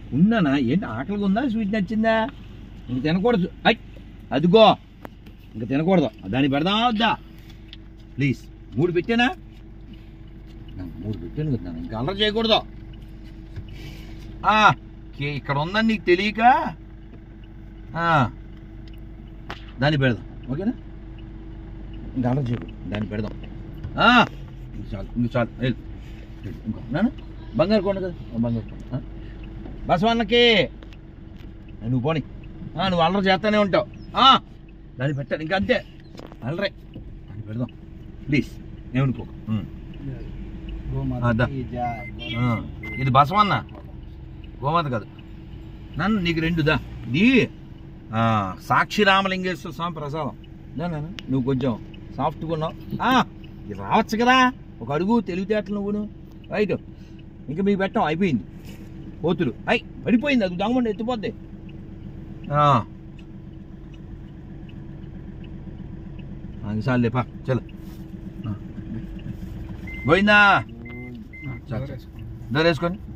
ఉన్నానా ఏంటి ఆకలిగా ఉందా స్వీట్ నచ్చిందా ఇంక తినకూడదు ఐ అదిగో ఇంక తినకూడదు దాన్ని పెడదాం వద్దా ప్లీజ్ మూడు పెట్టానా నాకు మూడు పెట్టాను కదా ఇంకా అల్లరి చేయకూడదు ఆ, కే- ఇక్కడ ఉందని నీకు తెలియక ఆ, దాన్ని పెడదాం ఓకేనా ఇంకా అల్లరి చేయకూడదు దాన్ని పెడదాం ఆ, ఇంక చాలు ఇంక చాలు వెళ్ళు. ఇంకో నాన్న బంగారు కొండ కదా ఆ, బంగారు కొండ ఆ? బసవన్నకి ఆ, నువ్వు పోనీ ఆ, నువ్వు అల్లరి చేస్తానే ఉంటావు ఆ, దాన్ని పెట్టాను ఇంకా అంతే అల్లరే దాన్ని పెడదాం ప్లీజ్ ఏమనుకో ఉం. ఆ, దా. ఆ, ఇది బసవన్న గోమాత కాదు నన్ను నీకు రెండు దా ఇది ఆ, సాక్షి రామలింగేశ్వర స్వామి ప్రసాదం దా నాన్న నువ్వు కొంచెం సాఫ్ట్గా ఉన్నావు ఆ, ఇది రావచ్చు కదా ఒక అడుగు తెలివితేటలు నువ్వును రైట్ ఇంకా మీకు పెట్టాం అయిపోయింది పోతులు అయ్ పడిపోయింది అది దొంగమండి ఎత్తిపోద్ది ఆ. ఆ, ఇంక చాలులే పా చలో ఆ. పోయిందా చాలు చాలు. దొర వేసుకొని